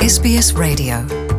SBS Radio.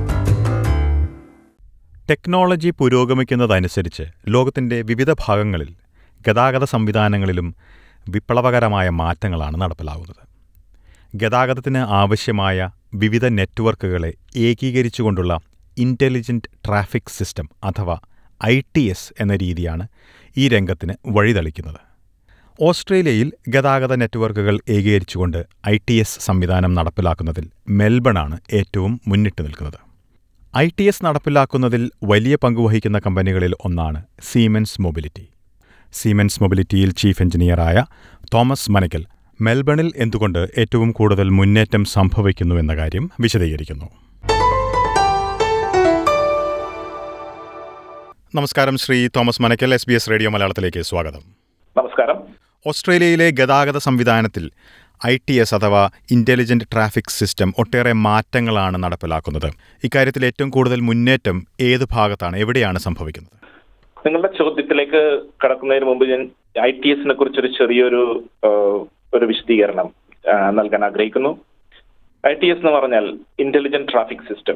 Technology പുരോഗമിക്കുന്നതനുസരിച്ച് ലോകത്തിൻ്റെ വിവിധ ഭാഗങ്ങളിൽ ഗതാഗത സംവിധാനങ്ങളിലും വിപ്ലവകരമായ മാറ്റങ്ങളാണ് നടപ്പിലാകുന്നത് ഗതാഗതത്തിന് ആവശ്യമായ വിവിധ നെറ്റ്വർക്കുകളെ ഏകീകരിച്ചുകൊണ്ടുള്ള ഇൻ്റലിജൻ്റ് ട്രാഫിക് സിസ്റ്റം അഥവാ ഐ ടി എസ് എന്ന രീതിയാണ് ഈ രംഗത്തിന് വഴിതെളിക്കുന്നത് ഓസ്ട്രേലിയയിൽ ഗതാഗത നെറ്റ്വർക്കുകൾ ഏകീകരിച്ചുകൊണ്ട് ഐ ടി എസ് സംവിധാനം നടപ്പിലാക്കുന്നതിൽ മെൽബണാണ് ഏറ്റവും മുന്നിട്ട് നിൽക്കുന്നത് ഐ ടി എസ് നടപ്പിലാക്കുന്നതിൽ വലിയ പങ്കുവഹിക്കുന്ന കമ്പനികളിൽ ഒന്നാണ് സീമെൻസ് മൊബിലിറ്റി സീമെൻസ് മൊബിലിറ്റിയിൽ ചീഫ് എഞ്ചിനീയറായ തോമസ് മനക്കൽ മെൽബണിൽ എന്തുകൊണ്ട് ഏറ്റവും കൂടുതൽ മുന്നേറ്റം സംഭവിക്കുന്നു എന്ന കാര്യം വിശദീകരിക്കുന്നു നമസ്കാരം Sri Thomas Manakkal S B S radio മലയാളത്തിലേക്ക് സ്വാഗതം നമസ്കാരം ഓസ്ട്രേലിയയിലെ ഗതാഗത സംവിധാനത്തിൽ ഐ ടി എസ് അഥവാ ഇന്റലിജന്റ് ട്രാഫിക് സിസ്റ്റം ഒട്ടേറെ മാറ്റങ്ങളാണ് നടപ്പിലാക്കുന്നത് ഇക്കാര്യത്തിൽ ഏറ്റവും കൂടുതൽ മുന്നേറ്റം ഏത് ഭാഗത്താണ് എവിടെയാണ് സംഭവിക്കുന്നത് നിങ്ങളുടെ ചോദ്യത്തിലേക്ക് കടക്കുന്നതിന് മുമ്പ് ഞാൻ ഐ ടി എസിനെ കുറിച്ചൊരു ചെറിയൊരു ആ, ഒരു വിശദീകരണം ആ, നൽകാൻ ആഗ്രഹിക്കുന്നു ഐ ടി എസ് എന്ന് പറഞ്ഞാൽ ഇന്റലിജന്റ് ട്രാഫിക് സിസ്റ്റം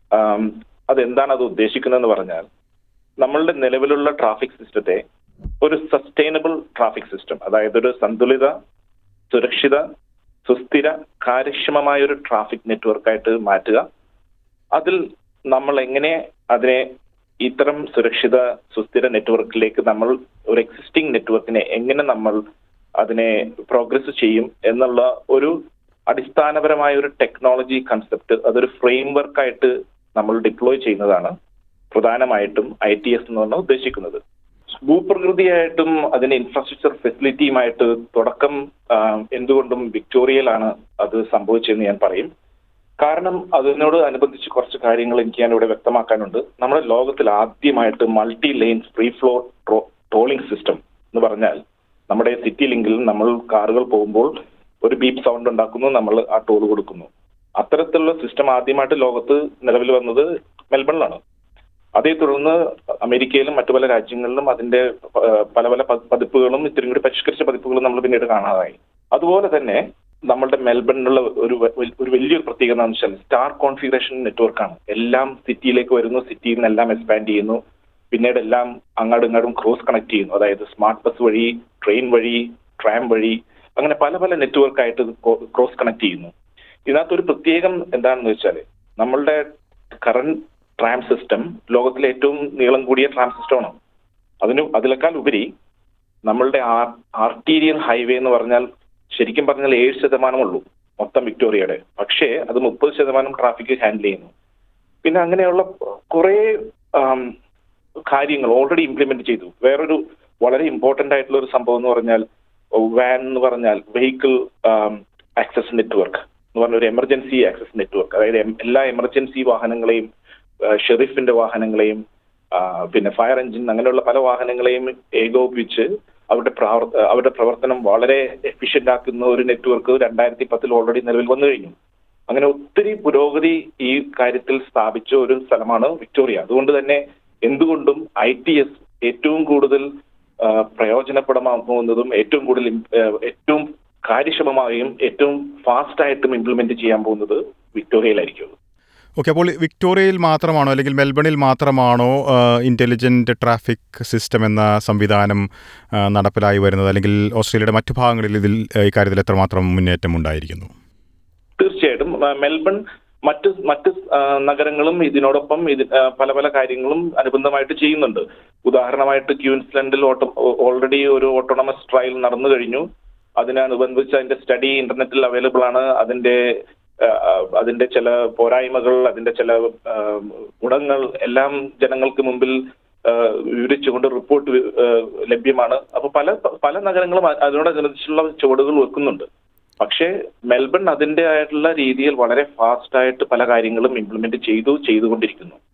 അതെന്താണ് അത് ഉദ്ദേശിക്കുന്നതെന്ന് പറഞ്ഞാൽ നമ്മളുടെ നിലവിലുള്ള ട്രാഫിക് സിസ്റ്റത്തെ ഒരു സസ്റ്റൈനബിൾ ട്രാഫിക് സിസ്റ്റം അതായത് ഒരു സന്തുലിത സുരക്ഷിത സുസ്ഥിര കാര്യക്ഷമമായ ഒരു ട്രാഫിക് നെറ്റ്വർക്കായിട്ട് മാറ്റുക അതിൽ നമ്മൾ എങ്ങനെ അതിനെ ഇത്തരം സുരക്ഷിത സുസ്ഥിര നെറ്റ്വർക്കിലേക്ക് നമ്മൾ ഒരു എക്സിസ്റ്റിംഗ് നെറ്റ്വർക്കിനെ എങ്ങനെ നമ്മൾ അതിനെ പ്രോഗ്രസ് ചെയ്യും എന്നുള്ള ഒരു അടിസ്ഥാനപരമായ ഒരു ടെക്നോളജി കൺസെപ്റ്റ് അതൊരു ഫ്രെയിംവർക്ക് ആയിട്ട് നമ്മൾ ഡിപ്ലോയ് ചെയ്യുന്നതാണ് പ്രധാനമായിട്ടും ഐ ടി എസ് എന്ന് പറഞ്ഞാൽ ഉദ്ദേശിക്കുന്നത് ഭൂപ്രകൃതിയായിട്ടും അതിന്റെ ഇൻഫ്രാസ്ട്രക്ചർ ഫെസിലിറ്റിയുമായിട്ട് തുടക്കം ആ, എന്തുകൊണ്ടും വിക്ടോറിയയിലാണ് അത് സംഭവിച്ചതെന്ന് ഞാൻ പറയും കാരണം അതിനോട് അനുബന്ധിച്ച് കുറച്ച് കാര്യങ്ങൾ എനിക്ക് ഞാൻ ഇവിടെ വ്യക്തമാക്കാനുണ്ട് നമ്മുടെ ലോകത്തിൽ ആദ്യമായിട്ട് multi lanes free flow tolling system എന്ന് പറഞ്ഞാൽ നമ്മുടെ സിറ്റി ലിങ്കിൽ നമ്മൾ കാറുകൾ പോകുമ്പോൾ ഒരു ബീപ്പ് സൗണ്ട് ഉണ്ടാക്കുന്നു നമ്മൾ ആ ടോൾ കൊടുക്കുന്നു അത്തരത്തിലുള്ള സിസ്റ്റം ആദ്യമായിട്ട് ലോകത്ത് നിലവിൽ വന്നത് മെൽബണിലാണ് അതേ തുടർന്ന് അമേരിക്കയിലും മറ്റു പല രാജ്യങ്ങളിലും അതിന്റെ ആ, പല പല പ- പതിപ്പുകളും ഇത്തിരി കൂടി പരിഷ്കരിച്ച പതിപ്പുകളും നമ്മൾ പിന്നീട് കാണാതായി അതുപോലെ തന്നെ നമ്മളുടെ മെൽബണിലുള്ള ഒരു വ- ഒരു വലിയൊരു പ്രത്യേകത എന്ന് വെച്ചാൽ സ്റ്റാർ കോൺഫിഗറേഷൻ നെറ്റ്വർക്കാണ് എല്ലാം സിറ്റിയിലേക്ക് വരുന്നു സിറ്റിയിൽ നിന്ന് എല്ലാം എക്സ്പാൻഡ് ചെയ്യുന്നു പിന്നീട് എല്ലാം അങ്ങാടും ഇങ്ങാടും ക്രോസ് കണക്ട് ചെയ്യുന്നു അതായത് സ്മാർട്ട് ബസ് വഴി ട്രെയിൻ വഴി ട്രാം വഴി അങ്ങനെ പല പല നെറ്റ്വർക്കായിട്ട് ക്രോസ് കണക്ട് ചെയ്യുന്നു ഇതിനകത്തൊരു പ്രത്യേകം എന്താണെന്ന് വെച്ചാൽ നമ്മളുടെ കറണ്ട് ട്രാം സിസ്റ്റം ലോകത്തിലെ ഏറ്റവും നീളം കൂടിയ ട്രാം സിസ്റ്റമാണ് അതിന് അതിനേക്കാൾ ഉപരി നമ്മളുടെ ആർട്ടീരിയൽ ഹൈവേ എന്ന് പറഞ്ഞാൽ ശരിക്കും പറഞ്ഞാൽ ഏഴ് ശതമാനമുള്ളൂ മൊത്തം വിക്ടോറിയയുടെ പക്ഷേ അത് മുപ്പത് ശതമാനം ട്രാഫിക് ഹാൻഡിൽ ചെയ്യുന്നു പിന്നെ അങ്ങനെയുള്ള കുറെ കാര്യങ്ങൾ ഓൾറെഡി ഇംപ്ലിമെന്റ് ചെയ്തു വേറൊരു വളരെ ഇമ്പോർട്ടന്റ് ആയിട്ടുള്ള ഒരു സംഭവം എന്ന് പറഞ്ഞാൽ വാൻ എന്ന് പറഞ്ഞാൽ വെഹിക്കിൾ ആക്സസ് നെറ്റ്വർക്ക് എന്ന് പറഞ്ഞ ഒരു എമർജൻസി ആക്സസ് നെറ്റ്വർക്ക് അതായത് എം- എല്ലാ എമർജൻസി വാഹനങ്ങളെയും ഷെറിഫിന്റെ വാഹനങ്ങളെയും ആ, പിന്നെ ഫയർ എഞ്ചിൻ അങ്ങനെയുള്ള പല വാഹനങ്ങളെയും ഏകോപിപ്പിച്ച് അവരുടെ പ്രവർ- അവരുടെ പ്രവർത്തനം വളരെ എഫിഷ്യന്റ് ആക്കുന്ന ഒരു നെറ്റ്വർക്ക് രണ്ടായിരത്തി പത്തിൽ ഓൾറെഡി നിലവിൽ വന്നു കഴിഞ്ഞു അങ്ങനെ ഒത്തിരി പുരോഗതി ഈ കാര്യത്തിൽ സ്ഥാപിച്ച ഒരു സ്ഥലമാണ് വിക്ടോറിയ അതുകൊണ്ട് തന്നെ എന്തുകൊണ്ടും ഐ ടി എസ് ഏറ്റവും കൂടുതൽ ആ, പ്രയോജനപ്പെടമാകുന്നതും ഏറ്റവും കൂടുതൽ ഇം- ആ, ഏറ്റവും കാര്യക്ഷമമായും ഏറ്റവും ഫാസ്റ്റ് ആയിട്ടും ഇംപ്ലിമെന്റ് ചെയ്യാൻ പോകുന്നത് വിക്ടോറിയയിലായിരിക്കും ഓക്കെ അപ്പോൾ വിക്ടോറിയയിൽ മാത്രമാണോ അല്ലെങ്കിൽ മെൽബണിൽ മാത്രമാണോ ഇൻ്റലിജൻറ്റ് ട്രാഫിക് സിസ്റ്റം എന്ന സംവിധാനം ആ, നടപ്പിലായി വരുന്നത് അല്ലെങ്കിൽ ഓസ്ട്രേലിയയുടെ മറ്റു ഭാഗങ്ങളിൽ ഇതിൽ ആ, ഇക്കാര്യത്തിൽ എത്രമാത്രം മുന്നേറ്റം ഉണ്ടായിരിക്കുന്നു തീർച്ചയായിട്ടും ആ, മെൽബൺ മറ്റ് മറ്റ് ആ, നഗരങ്ങളും ഇതിനോടൊപ്പം ഇത് ആ, പല പല കാര്യങ്ങളും അനുബന്ധമായിട്ട് ചെയ്യുന്നുണ്ട് ഉദാഹരണമായിട്ട് ക്യൂൻസ്ലൻഡിൽ ഓട്ടോ ഓൾറെഡി ഒരു ഓട്ടോണമസ് ട്രയൽ നടന്നു കഴിഞ്ഞു അതിനനുബന്ധിച്ച് അതിന്റെ സ്റ്റഡി ഇന്റർനെറ്റിൽ അവൈലബിൾ ആണ് അതിന്റെ ആ, ആ, അതിന്റെ ചില പോരായ്മകൾ അതിന്റെ ചില ആ, ഗുണങ്ങൾ എല്ലാം ജനങ്ങൾക്ക് മുമ്പിൽ ആ, വിവരിച്ചുകൊണ്ട് റിപ്പോർട്ട് വി- ആ, ലഭ്യമാണ് അപ്പൊ പല പല നഗരങ്ങളും അ- അതിനോടനുബന്ധിച്ചുള്ള ചുവടുകൾ വെക്കുന്നുണ്ട് പക്ഷേ മെൽബൺ അതിന്റെ ആയിട്ടുള്ള രീതിയിൽ വളരെ ഫാസ്റ്റ് ആയിട്ട് പല കാര്യങ്ങളും ഇംപ്ലിമെന്റ് ചെയ്തു ചെയ്തുകൊണ്ടിരിക്കുന്നു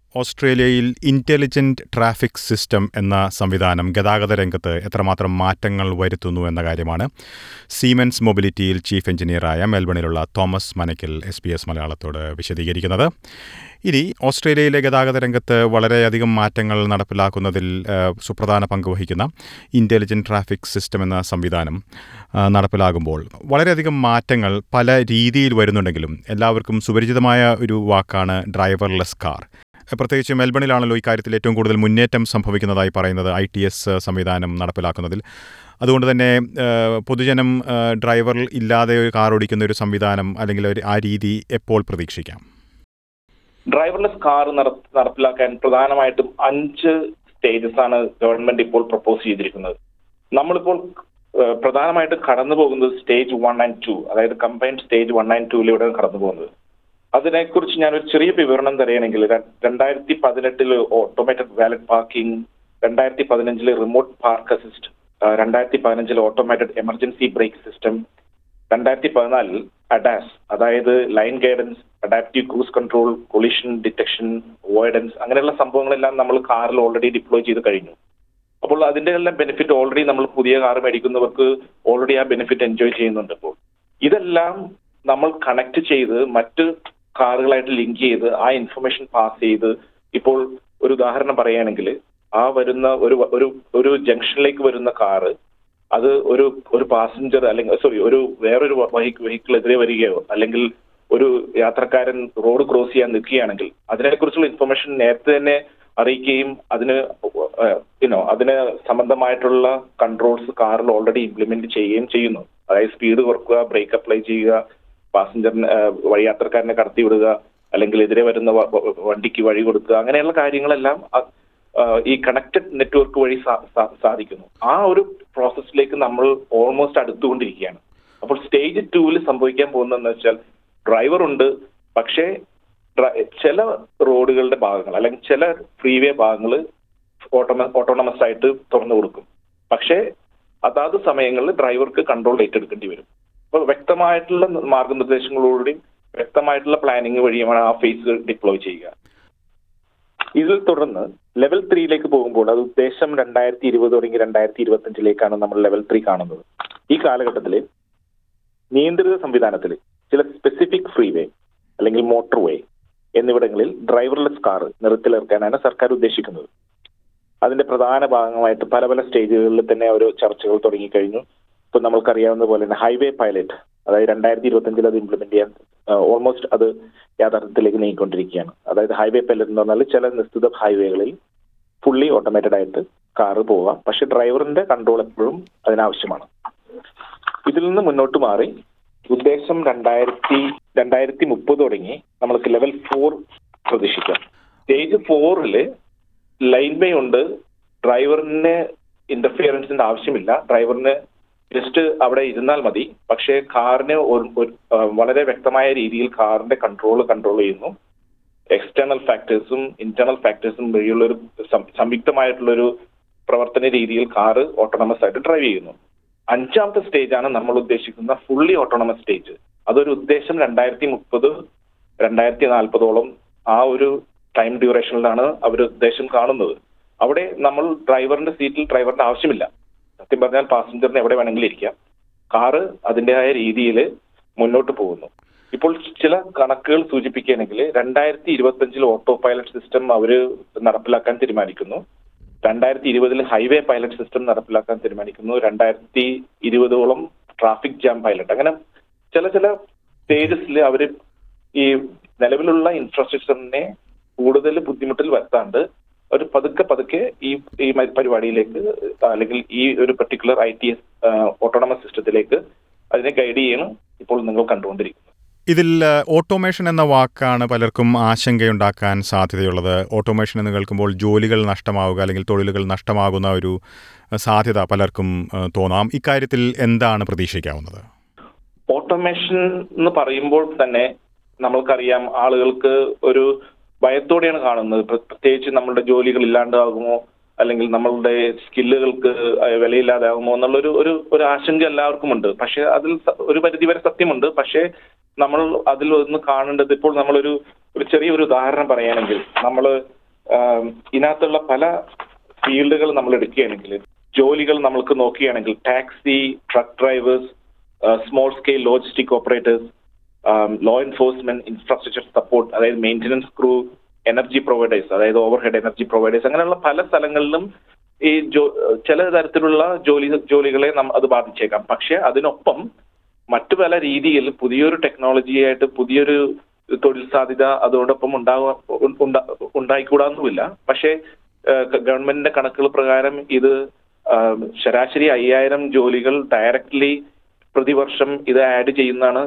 ഓസ്ട്രേലിയയിൽ ഇൻ്റലിജൻറ്റ് ട്രാഫിക് സിസ്റ്റം എന്ന സംവിധാനം ഗതാഗത രംഗത്ത് എത്രമാത്രം മാറ്റങ്ങൾ വരുത്തുന്നു എന്ന കാര്യമാണ് സീമെൻസ് മൊബിലിറ്റിയിൽ ചീഫ് എഞ്ചിനീയറായ മെൽബണിലുള്ള Thomas Manakkal S B S മലയാളത്തോട് വിശദീകരിക്കുന്നത് ഇനി ഓസ്ട്രേലിയയിലെ ഗതാഗത രംഗത്ത് വളരെയധികം മാറ്റങ്ങൾ നടപ്പിലാക്കുന്നതിൽ ആ, സുപ്രധാന പങ്ക് വഹിക്കുന്ന ഇൻ്റലിജൻറ്റ് ട്രാഫിക് സിസ്റ്റം എന്ന സംവിധാനം ആ, നടപ്പിലാകുമ്പോൾ വളരെയധികം മാറ്റങ്ങൾ പല രീതിയിൽ വരുന്നുണ്ടെങ്കിലും എല്ലാവർക്കും സുപരിചിതമായ ഒരു വാക്കാണ് ഡ്രൈവർലെസ് കാർ പ്രത്യേകിച്ച് മെൽബണിലാണല്ലോ ഇക്കാര്യത്തിൽ ഏറ്റവും കൂടുതൽ മുന്നേറ്റം സംഭവിക്കുന്നതായി പറയുന്നത് ഐ ടി എസ് സംവിധാനം നടപ്പിലാക്കുന്നതിൽ അതുകൊണ്ട് തന്നെ ആ, പൊതുജനം ആ, ഡ്രൈവർ ഇല്ലാതെ ഒരു കാർ ഓടിക്കുന്ന ഒരു സംവിധാനം അല്ലെങ്കിൽ ഒരു ആ രീതി എപ്പോൾ പ്രതീക്ഷിക്കാം ഡ്രൈവർലെസ് കാർ നടപ്പിലാക്കാൻ പ്രധാനമായിട്ടും അഞ്ച് സ്റ്റേജസ് ആണ് ഗവൺമെന്റ് ഇപ്പോൾ പ്രപ്പോസ് ചെയ്തിരിക്കുന്നത് നമ്മളിപ്പോൾ ഏഹ്, പ്രധാനമായിട്ടും കടന്നു പോകുന്നത് സ്റ്റേജ് വൺ ആൻഡ് ടു അതായത് കമ്പൈൻഡ് സ്റ്റേജ് വൺ ആൻഡ് ടൂയിലൂടെ കടന്നു പോകുന്നത് അതിനെക്കുറിച്ച് ഞാനൊരു ചെറിയ വിവരണം തരികയാണെങ്കിൽ ര- രണ്ടായിരത്തി പതിനെട്ടില് ഓട്ടോമേറ്റഡ് വാലറ്റ് പാർക്കിംഗ് രണ്ടായിരത്തി പതിനഞ്ചില് റിമോട്ട് പാർക്ക് അസിസ്റ്റ് രണ്ടായിരത്തി പതിനഞ്ചില് ഓട്ടോമേറ്റഡ് എമർജൻസി ബ്രേക്ക് സിസ്റ്റം രണ്ടായിരത്തി പതിനാലിൽ അഡാസ് അതായത് lane guidance adaptive cruise control collision detection avoidance അങ്ങനെയുള്ള സംഭവങ്ങളെല്ലാം നമ്മൾ കാറിൽ ഓൾറെഡി ഡിപ്ലോയ് ചെയ്ത് കഴിഞ്ഞു അപ്പോൾ അതിന്റെ എല്ലാം ബെനിഫിറ്റ് ഓൾറെഡി നമ്മൾ പുതിയ കാർ മേടിക്കുന്നവർക്ക് ഓൾറെഡി ആ ബെനിഫിറ്റ് എൻജോയ് ചെയ്യുന്നുണ്ട് ഇപ്പോൾ ഇതെല്ലാം നമ്മൾ കണക്ട് ചെയ്ത് മറ്റ് കാറുകളായിട്ട് ലിങ്ക് ചെയ്ത് ആ ഇൻഫർമേഷൻ പാസ് ചെയ്ത് ഇപ്പോൾ ഒരു ഉദാഹരണം പറയുകയാണെങ്കിൽ ആ വരുന്ന ഒരു ഒരു ഒരു ജംഗ്ഷനിലേക്ക് വരുന്ന കാറ് അത് ഒരു ഒരു പാസഞ്ചർ അല്ലെങ്കിൽ സോറി ഒരു വേറൊരു വെഹിക്കിൾ എതിരെ വരികയോ അല്ലെങ്കിൽ ഒരു യാത്രക്കാരൻ റോഡ് ക്രോസ് ചെയ്യാൻ നിൽക്കുകയാണെങ്കിൽ അതിനെക്കുറിച്ചുള്ള ഇൻഫർമേഷൻ നേരത്തെ തന്നെ അറിയിക്കുകയും അതിന് യുനോ അതിന് സംബന്ധമായിട്ടുള്ള കൺട്രോൾസ് കാറിൽ ഓൾറെഡി ഇംപ്ലിമെന്റ് ചെയ്യുകയും ചെയ്യുന്നു അതായത് സ്പീഡ് കുറക്കുക ബ്രേക്ക് അപ്ലൈ ചെയ്യുക പാസഞ്ചറിന് വഴിയാത്രക്കാരനെ കടത്തി വിടുക അല്ലെങ്കിൽ എതിരെ വരുന്ന വ- വ- വണ്ടിക്ക് വഴി കൊടുക്കുക അങ്ങനെയുള്ള കാര്യങ്ങളെല്ലാം അ- ആ, ഈ കണക്റ്റഡ് നെറ്റ്വർക്ക് വഴി സാ- സാ- സാധിക്കുന്നു ആ ഒരു പ്രോസസ്സിലേക്ക് നമ്മൾ ഓൾമോസ്റ്റ് അടുത്തുകൊണ്ടിരിക്കുകയാണ് അപ്പോൾ സ്റ്റേജ് ടൂവിൽ സംഭവിക്കാൻ പോകുന്നതെന്ന് വെച്ചാൽ ഡ്രൈവർ ഉണ്ട് പക്ഷേ ഡ്ര- ചില റോഡുകളുടെ ഭാഗങ്ങൾ അല്ലെങ്കിൽ ചില ഫ്രീവേ ഭാഗങ്ങൾ ഓട്ടോമ ഓട്ടോണമസ് ആയിട്ട് തുറന്നു കൊടുക്കും പക്ഷേ അതാത് സമയങ്ങളിൽ ഡ്രൈവർക്ക് കൺട്രോൾ ഏറ്റെടുക്കേണ്ടി വരും അപ്പോൾ വ്യക്തമായിട്ടുള്ള മാർഗനിർദ്ദേശങ്ങളോടുകൂടിയും വ്യക്തമായിട്ടുള്ള പ്ലാനിങ് വഴിയുമാണ് ആ ഫേസ് ഡിപ്ലോയ് ചെയ്യുക ഇതിൽ തുടർന്ന് ലെവൽ ത്രീയിലേക്ക് പോകുമ്പോൾ അത് ഉദ്ദേശം രണ്ടായിരത്തി ഇരുപത് തുടങ്ങി രണ്ടായിരത്തി ഇരുപത്തി അഞ്ചിലേക്കാണ് നമ്മൾ ലെവൽ ത്രീ കാണുന്നത് ഈ കാലഘട്ടത്തിൽ നിയന്ത്രിത സംവിധാനത്തിൽ ചില സ്പെസിഫിക് ഫ്രീവേ അല്ലെങ്കിൽ മോട്ടോർ വേ എന്നിവിടങ്ങളിൽ ഡ്രൈവർലെസ് കാർ നിർത്തിലിറക്കാനാണ് സർക്കാർ ഉദ്ദേശിക്കുന്നത് അതിന്റെ പ്രധാന ഭാഗമായിട്ട് പല പല സ്റ്റേജുകളിൽ തന്നെ ഓരോ ചർച്ചകൾ തുടങ്ങിക്കഴിഞ്ഞു ഇപ്പൊ നമ്മൾക്കറിയാവുന്ന പോലെ തന്നെ ഹൈവേ പൈലറ്റ് അതായത് രണ്ടായിരത്തി ഇരുപത്തി അഞ്ചിൽ അത് ഇംപ്ലിമെന്റ് ചെയ്യാൻ ഓൾമോസ്റ്റ് അത് യാഥാർത്ഥ്യത്തിലേക്ക് നീങ്ങിക്കൊണ്ടിരിക്കുകയാണ് അതായത് ഹൈവേ പൈലറ്റ് എന്ന് പറഞ്ഞാൽ ചില നിശ്ചിത ഹൈവേകളിൽ ഫുള്ളി ഓട്ടോമേറ്റഡ് ആയിട്ട് കാറ് പോവാം പക്ഷെ ഡ്രൈവറിന്റെ കൺട്രോൾ എപ്പോഴും അതിനാവശ്യമാണ് ഇതിൽ നിന്ന് മുന്നോട്ട് മാറി ഉദ്ദേശം രണ്ടായിരത്തി രണ്ടായിരത്തി മുപ്പത് തുടങ്ങി നമ്മൾക്ക് ലെവൽ ഫോർ പ്രതീക്ഷിക്കാം സ്റ്റേജ് ഫോറില് ലൈൻ വേ ഉണ്ട് ഡ്രൈവറിന് ഇന്റർഫിയറൻസിന്റെ ആവശ്യമില്ല ഡ്രൈവറിന് ജസ്റ്റ് അവിടെ ഇരുന്നാൽ മതി പക്ഷേ കാറിന് ഒരു- ഒരു, ആ, വളരെ വ്യക്തമായ രീതിയിൽ കാറിന്റെ കൺട്രോൾ കൺട്രോൾ ചെയ്യുന്നു എക്സ്റ്റേണൽ ഫാക്ടേഴ്സും ഇന്റേണൽ ഫാക്ടേഴ്സും വഴിയുള്ള ഒരു സം- സംയുക്തമായിട്ടുള്ള ഒരു പ്രവർത്തന രീതിയിൽ കാറ് ഓട്ടോണമസ് ആയിട്ട് ഡ്രൈവ് ചെയ്യുന്നു അഞ്ചാമത്തെ സ്റ്റേജ് ആണ് നമ്മൾ ഉദ്ദേശിക്കുന്ന ഫുള്ളി ഓട്ടോണമസ് സ്റ്റേജ് അതൊരു ഉദ്ദേശം രണ്ടായിരത്തി മുപ്പത് രണ്ടായിരത്തി നാൽപ്പതോളം ആ ഒരു ടൈം ഡ്യൂറേഷനിലാണ് അവർ ഉദ്ദേശം കാണുന്നത് അവിടെ നമ്മൾ ഡ്രൈവറിന്റെ സീറ്റിൽ ഡ്രൈവറിന്റെ ആവശ്യമില്ല സത്യം പറഞ്ഞാൽ പാസഞ്ചറിന് എവിടെ വേണമെങ്കിലും ഇരിക്കാം കാറ് അതിൻ്റെതായ രീതിയിൽ മുന്നോട്ട് പോകുന്നു ഇപ്പോൾ ചില കണക്കുകൾ സൂചിപ്പിക്കുകയാണെങ്കിൽ രണ്ടായിരത്തി ഇരുപത്തി അഞ്ചിൽ ഓട്ടോ പൈലറ്റ് സിസ്റ്റം അവർ നടപ്പിലാക്കാൻ തീരുമാനിക്കുന്നു രണ്ടായിരത്തി ഇരുപതിൽ ഹൈവേ പൈലറ്റ് സിസ്റ്റം നടപ്പിലാക്കാൻ തീരുമാനിക്കുന്നു രണ്ടായിരത്തി ഇരുപതോളം ട്രാഫിക് ജാം പൈലറ്റ് അങ്ങനെ ചില ചില സ്റ്റേജസിൽ അവർ ഈ നിലവിലുള്ള ഇൻഫ്രാസ്ട്രക്ചറിനെ കൂടുതൽ ബുദ്ധിമുട്ടിൽ വരുത്താണ്ട് ഒരു പതുക്കെ പതുക്കെ ഈ ഈ മ- പരിപാടിയിലേക്ക് അല്ലെങ്കിൽ ഈ ഒരു particular I T S autonomous സിസ്റ്റത്തിലേക്ക് അതിനെ ഗൈഡ് ചെയ്യണം ഇപ്പോൾ നിങ്ങൾ കണ്ടുകൊണ്ടിരിക്കുന്നത് ഇതിൽ ഓട്ടോമേഷൻ എന്ന വാക്കാണ് പലർക്കും ആശങ്കയുണ്ടാക്കാൻ സാധ്യതയുള്ളത് ഓട്ടോമേഷൻ എന്ന് കേൾക്കുമ്പോൾ ജോലികൾ നഷ്ടമാവുക അല്ലെങ്കിൽ തൊഴിലുകൾ നഷ്ടമാകുന്ന ഒരു അഹ്, സാധ്യത പലർക്കും അഹ്, തോന്നാം ഇക്കാര്യത്തിൽ എന്താണ് പ്രതീക്ഷിക്കാവുന്നത് ഓട്ടോമേഷൻ എന്ന് പറയുമ്പോൾ തന്നെ നമ്മൾക്കറിയാം ആളുകൾക്ക് ഒരു ഭയത്തോടെയാണ് കാണുന്നത് പ്ര- പ്രത്യേകിച്ച് നമ്മളുടെ ജോലികൾ ഇല്ലാണ്ടാകുമോ അല്ലെങ്കിൽ നമ്മളുടെ സ്കില്ലുകൾക്ക് വിലയില്ലാതാകുമോ എന്നുള്ളൊരു ഒരു ഒരു ആശങ്ക എല്ലാവർക്കും ഉണ്ട് പക്ഷെ അതിൽ സ- ഒരു പരിധിവരെ സത്യമുണ്ട് പക്ഷേ നമ്മൾ അതിൽ ഒന്ന് കാണേണ്ടത് ഇപ്പോൾ നമ്മളൊരു ഒരു ചെറിയൊരു ഉദാഹരണം പറയുകയാണെങ്കിൽ നമ്മൾ ആം, ഇതിനകത്തുള്ള പല ഫീൽഡുകൾ നമ്മൾ എടുക്കുകയാണെങ്കിൽ ജോലികൾ നമ്മൾക്ക് നോക്കുകയാണെങ്കിൽ taxi truck drivers small scale logistic operators law enforcement infrastructure support അതായത് മെയിൻ്റനൻസ് ക്രൂ എനർജി പ്രൊവൈഡേഴ്സ് അതായത് ഓവർ ഹെഡ് എനർജി പ്രൊവൈഡേഴ്സ് അങ്ങനെയുള്ള പല സ്ഥലങ്ങളിലും ഈ ജോ ചില തരത്തിലുള്ള ജോലി ജോലികളെ നം അത് ബാധിച്ചേക്കാം പക്ഷെ അതിനൊപ്പം മറ്റു പല രീതിയിൽ പുതിയൊരു ടെക്നോളജിയായിട്ട് പുതിയൊരു തൊഴിൽ സാധ്യത അതോടൊപ്പം ഉണ്ടാവുക ഉണ്ടാ- ഉണ്ടായിക്കൂടാന്നുമില്ല പക്ഷേ ഏഹ് ഗവൺമെന്റിന്റെ കണക്കുകൾ പ്രകാരം ഇത് ആഹ് ശരാശരി അയ്യായിരം ജോലികൾ ഡയറക്ട്ലി പ്രതിവർഷം ഇത് ആഡ് ചെയ്യുന്നതാണ്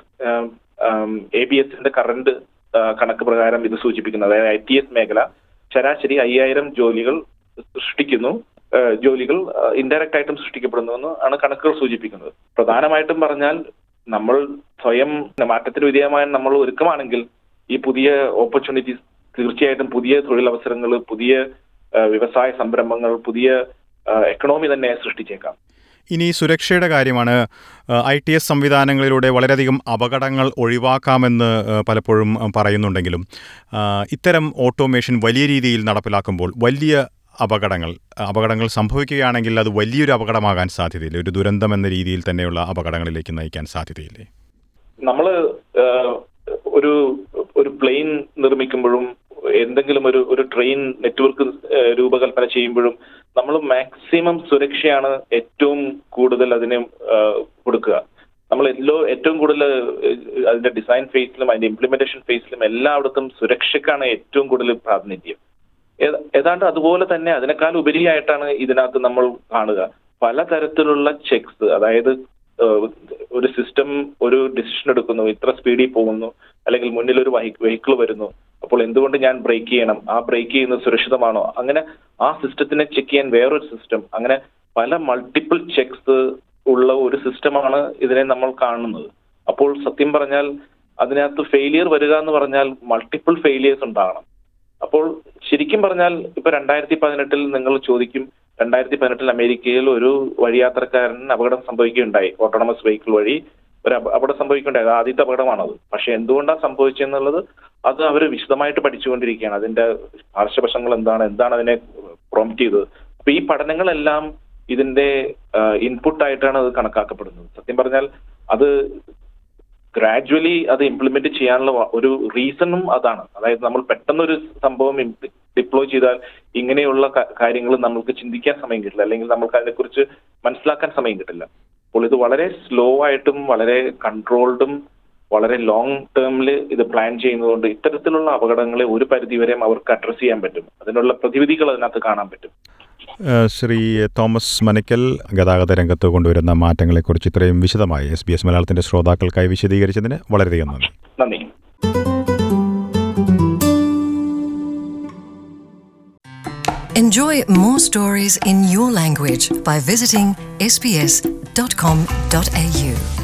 എ ബി എസിന്റെ കറന്റ് കണക്ക് പ്രകാരം ഇത് സൂചിപ്പിക്കുന്നത് അതായത് ഐ ടി എസ് മേഖല ശരാശരി അയ്യായിരം ജോലികൾ സൃഷ്ടിക്കുന്നു ഏഹ് ജോലികൾ ഇൻഡയറക്റ്റ് ആയിട്ടും സൃഷ്ടിക്കപ്പെടുന്നു എന്ന് ആണ് കണക്കുകൾ സൂചിപ്പിക്കുന്നത് പ്രധാനമായിട്ടും പറഞ്ഞാൽ നമ്മൾ സ്വയം മാറ്റത്തിന് വിധേയമായ നമ്മൾ ഒരുക്കമാണെങ്കിൽ ഈ പുതിയ ഓപ്പർച്യൂണിറ്റീസ് തീർച്ചയായിട്ടും പുതിയ തൊഴിലവസരങ്ങൾ പുതിയ ഏഹ് വ്യവസായ സംരംഭങ്ങൾ പുതിയ എക്കണോമി തന്നെ സൃഷ്ടിച്ചേക്കാം ഇനി സുരക്ഷയുടെ കാര്യമാണ് ഐ ടി എസ് സംവിധാനങ്ങളിലൂടെ വളരെയധികം അപകടങ്ങൾ ഒഴിവാക്കാമെന്ന് ആ, പലപ്പോഴും ആ, പറയുന്നുണ്ടെങ്കിലും ആ, ഇത്തരം ഓട്ടോമേഷൻ വലിയ രീതിയിൽ നടപ്പിലാക്കുമ്പോൾ വലിയ അപകടങ്ങൾ അപകടങ്ങൾ സംഭവിക്കുകയാണെങ്കിൽ അത് വലിയൊരു അപകടമാകാൻ സാധ്യതയില്ലേ ഒരു ദുരന്തം എന്ന രീതിയിൽ തന്നെയുള്ള അപകടങ്ങളിലേക്ക് നയിക്കാൻ സാധ്യതയില്ലേ നമ്മള് ഏഹ്, ഒരു ഒരു പ്ലെയിൻ നിർമ്മിക്കുമ്പോഴും എന്തെങ്കിലും ഒരു ഒരു ട്രെയിൻ നെറ്റ്വർക്ക് ഏഹ്, രൂപകൽപ്പന ചെയ്യുമ്പോഴും നമ്മൾ മാക്സിമം സുരക്ഷയാണ് ഏറ്റവും കൂടുതൽ അതിന് ഏഹ്, കൊടുക്കുക നമ്മൾ എല്ലോ ഏറ്റവും കൂടുതൽ ഏഹ്, അതിന്റെ ഡിസൈൻ ഫേസിലും അതിന്റെ ഇംപ്ലിമെന്റേഷൻ ഫേസിലും എല്ലായിടത്തും സുരക്ഷയ്ക്കാണ് ഏറ്റവും കൂടുതൽ പ്രാതിനിധ്യം ഏത- ഏതാണ്ട് അതുപോലെ തന്നെ അതിനേക്കാൾ ഉപരിയായിട്ടാണ് ഇതിനകത്ത് നമ്മൾ കാണുക പലതരത്തിലുള്ള ചെക്സ് അതായത് ഏഹ്, ഒരു സിസ്റ്റം ഒരു ഡിസിഷൻ എടുക്കുന്നു ഇത്ര സ്പീഡിൽ പോകുന്നു അല്ലെങ്കിൽ മുന്നിൽ ഒരു വെഹിക്കിൾ വരുന്നു അപ്പോൾ എന്തുകൊണ്ട് ഞാൻ ബ്രേക്ക് ചെയ്യണം ആ ബ്രേക്ക് ചെയ്യുന്നത് സുരക്ഷിതമാണോ അങ്ങനെ ആ സിസ്റ്റത്തിനെ ചെക്ക് ചെയ്യാൻ വേറൊരു സിസ്റ്റം അങ്ങനെ പല മൾട്ടിപ്പിൾ ചെക്സ് ഉള്ള ഒരു സിസ്റ്റമാണ് ഇതിനെ നമ്മൾ കാണുന്നത് അപ്പോൾ സത്യം പറഞ്ഞാൽ അതിനകത്ത് ഫെയിലിയർ വരിക എന്ന് പറഞ്ഞാൽ മൾട്ടിപ്പിൾ ഫെയിലിയേഴ്സ് ഉണ്ടാകണം അപ്പോൾ ശരിക്കും പറഞ്ഞാൽ ഇപ്പൊ രണ്ടായിരത്തി പതിനെട്ടിൽ നിങ്ങൾ ചോദിക്കും രണ്ടായിരത്തി പതിനെട്ടിൽ അമേരിക്കയിൽ ഒരു വഴിയാത്രക്കാരൻ അപകടം സംഭവിക്കുകയുണ്ടായി ഓട്ടോണമസ് വെഹിക്കിൾ വഴി ഒരു അപ- അപകടം സംഭവിക്കുകയുണ്ടായി അത് ആദ്യത്തെ അപകടമാണത് പക്ഷെ എന്തുകൊണ്ടാണ് സംഭവിച്ചെന്നുള്ളത് അത് അവർ വിശദമായിട്ട് പഠിച്ചുകൊണ്ടിരിക്കുകയാണ് അതിന്റെ പാർശ്വവശങ്ങൾ എന്താണ് എന്താണ് അതിനെ പ്രോംപ്റ്റ് ചെയ്തത് അപ്പൊ ഈ പഠനങ്ങളെല്ലാം ഇതിന്റെ ഇൻപുട്ട് ആയിട്ടാണ് അത് കണക്കാക്കപ്പെടുന്നത് സത്യം പറഞ്ഞാൽ അത് ഗ്രാജുവലി അത് ഇംപ്ലിമെന്റ് ചെയ്യാനുള്ള വ- ഒരു റീസണും അതാണ് അതായത് നമ്മൾ പെട്ടെന്നൊരു സംഭവം ഡിപ്ലോയ് ചെയ്താൽ ഇങ്ങനെയുള്ള കാര്യങ്ങൾ നമ്മൾക്ക് ചിന്തിക്കാൻ സമയം കിട്ടില്ല അല്ലെങ്കിൽ നമ്മൾക്ക് അതിനെക്കുറിച്ച് മനസ്സിലാക്കാൻ സമയം കിട്ടില്ല അപ്പോൾ ഇത് വളരെ സ്ലോ ആയിട്ടും വളരെ കൺട്രോൾഡും വളരെ ലോങ് ടേമിൽ ഇത് പ്ലാൻ ചെയ്യുന്നതുകൊണ്ട് ഇത്തരത്തിലുള്ള അപകടങ്ങളെ ഒരു പരിധിവരെയും അവർക്ക് അഡ്രസ് ചെയ്യാൻ പറ്റും അതിനുള്ള പ്രതിവിധികൾ അതിനകത്ത് കാണാൻ പറ്റും ഏഹ് ശ്രീ തോമസ് മനക്കൽ ഗതാഗത രംഗത്ത് കൊണ്ടുവരുന്ന മാറ്റങ്ങളെക്കുറിച്ച് ഇത്രയും വിശദമായി എസ് ബി എസ് മലയാളത്തിൻ്റെ ശ്രോതാക്കൾക്കായി വിശദീകരിച്ചതിന് വളരെയധികം നന്ദി നന്ദി Enjoy more stories in your language by visiting sbs.com.au.